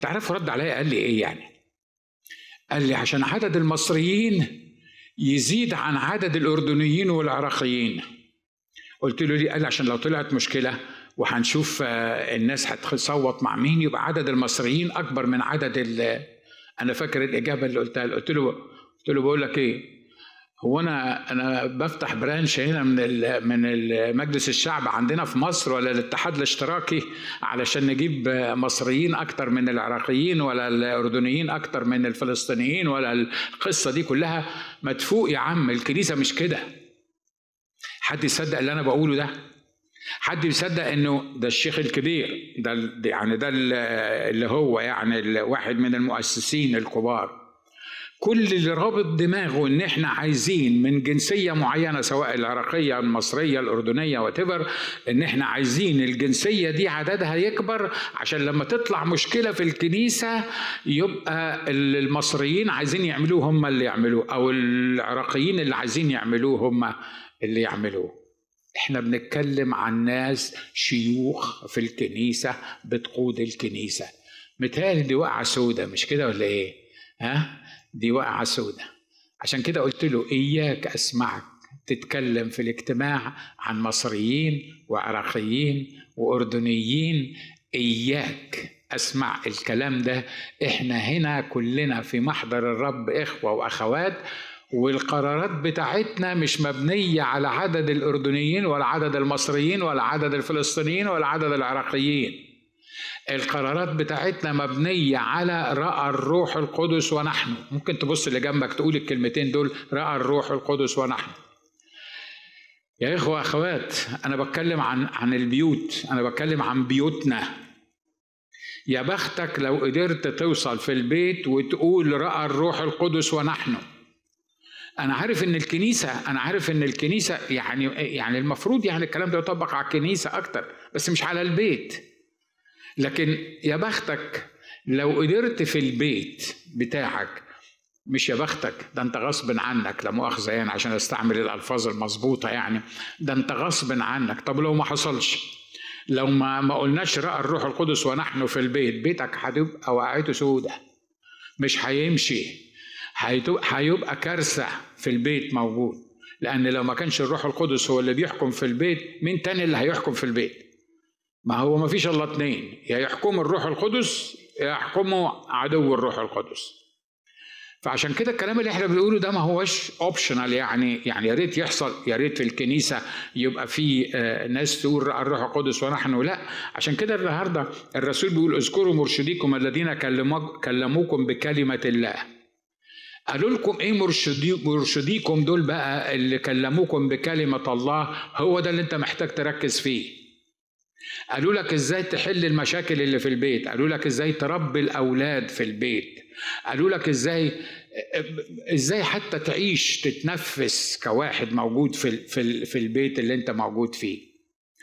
تعرف رد عليا قال لي ايه يعني قال لي عشان عدد المصريين يزيد عن عدد الاردنيين والعراقيين قلت له ليه قال لي عشان لو طلعت مشكله وهنشوف آه، الناس هتصوت مع مين يبقى عدد المصريين اكبر من عدد ال انا فاكر الاجابه اللي قلتها له قلت له قلت له بقول لك ايه هو انا انا بفتح برانش هنا من من مجلس الشعب عندنا في مصر ولا الاتحاد الاشتراكي علشان نجيب مصريين اكتر من العراقيين ولا الاردنيين اكتر من الفلسطينيين ولا القصه دي كلها مدفوق يا عم الكنيسه مش كده حد يصدق اللي انا بقوله ده حد يصدق انه ده الشيخ الكبير ده يعني ده اللي هو يعني واحد من المؤسسين الكبار كل اللي رابط دماغه ان احنا عايزين من جنسيه معينه سواء العراقيه المصريه الاردنيه وتبر ان احنا عايزين الجنسيه دي عددها يكبر عشان لما تطلع مشكله في الكنيسه يبقى المصريين عايزين يعملوه هم اللي يعملوه او العراقيين اللي عايزين يعملوه هم اللي يعملوه احنا بنتكلم عن ناس شيوخ في الكنيسه بتقود الكنيسه متهيألي دي وقعه سودة مش كده ولا ايه؟ ها؟ دي وقعة سودة عشان كده قلت له إياك أسمعك تتكلم في الاجتماع عن مصريين وعراقيين وأردنيين إياك أسمع الكلام ده إحنا هنا كلنا في محضر الرب إخوة وأخوات والقرارات بتاعتنا مش مبنية على عدد الأردنيين ولا عدد المصريين ولا عدد الفلسطينيين ولا عدد العراقيين القرارات بتاعتنا مبنية على رأى الروح القدس ونحن ممكن تبص اللي جنبك تقول الكلمتين دول رأى الروح القدس ونحن يا إخوة أخوات أنا بتكلم عن عن البيوت أنا بتكلم عن بيوتنا يا بختك لو قدرت توصل في البيت وتقول رأى الروح القدس ونحن انا عارف ان الكنيسه انا عارف ان الكنيسه يعني يعني المفروض يعني الكلام ده يطبق على الكنيسه اكتر بس مش على البيت لكن يا بختك لو قدرت في البيت بتاعك مش يا بختك ده انت غصب عنك لا مؤاخذه يعني عشان استعمل الالفاظ المظبوطه يعني ده انت غصب عنك طب لو ما حصلش لو ما ما قلناش راى الروح القدس ونحن في البيت بيتك هتبقى وقعته سودة مش هيمشي هيبقى كارثه في البيت موجود لان لو ما كانش الروح القدس هو اللي بيحكم في البيت مين تاني اللي هيحكم في البيت ما هو ما فيش الا اتنين يا يحكموا الروح القدس يا يحكموا عدو الروح القدس فعشان كده الكلام اللي احنا بنقوله ده ما هوش اوبشنال يعني يعني يا ريت يحصل يا ريت في الكنيسه يبقى في آه، ناس تقول الروح القدس ونحن لا عشان كده النهارده الرسول بيقول اذكروا مرشديكم الذين كلموكم بكلمه الله قالوا لكم ايه مرشدي مرشديكم دول بقى اللي كلموكم بكلمه الله هو ده اللي انت محتاج تركز فيه قالوا لك ازاي تحل المشاكل اللي في البيت قالوا لك ازاي تربي الاولاد في البيت قالوا لك ازاي ازاي حتى تعيش تتنفس كواحد موجود في في في البيت اللي انت موجود فيه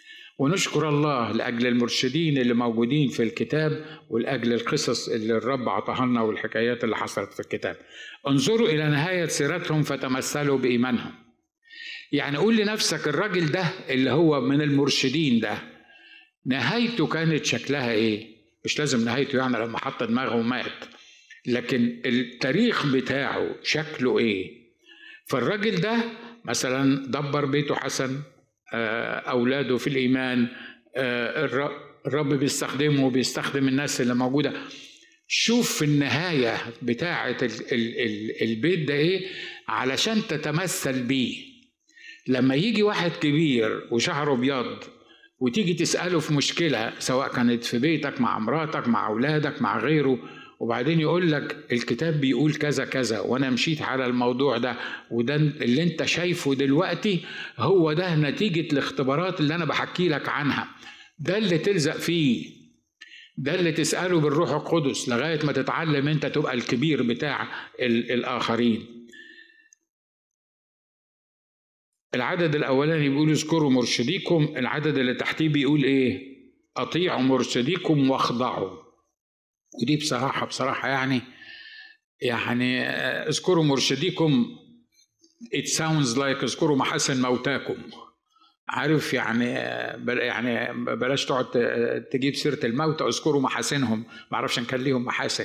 ونشكر الله لاجل المرشدين اللي موجودين في الكتاب ولاجل القصص اللي الرب عطاها لنا والحكايات اللي حصلت في الكتاب انظروا الى نهايه سيرتهم فتمثلوا بايمانهم يعني قول لنفسك الراجل ده اللي هو من المرشدين ده نهايته كانت شكلها ايه مش لازم نهايته يعني لما حط دماغه ومات لكن التاريخ بتاعه شكله ايه فالراجل ده مثلا دبر بيته حسن آه، اولاده في الايمان آه، الرب بيستخدمه وبيستخدم الناس اللي موجوده شوف في النهايه بتاعه البيت ده ايه علشان تتمثل بيه لما يجي واحد كبير وشعره ابيض وتيجي تسأله في مشكلة سواء كانت في بيتك مع مراتك مع أولادك مع غيره وبعدين يقول لك الكتاب بيقول كذا كذا وانا مشيت على الموضوع ده وده اللي انت شايفه دلوقتي هو ده نتيجة الاختبارات اللي انا بحكي لك عنها ده اللي تلزق فيه ده اللي تسأله بالروح القدس لغاية ما تتعلم انت تبقى الكبير بتاع الآخرين العدد الاولاني بيقول اذكروا مرشديكم العدد اللي تحتيه بيقول ايه اطيعوا مرشديكم واخضعوا ودي بصراحه بصراحه يعني يعني اذكروا مرشديكم it sounds like اذكروا محاسن موتاكم عارف يعني يعني بلاش تقعد تجيب سيره الموتى اذكروا محاسنهم ما اعرفش ان كان ليهم محاسن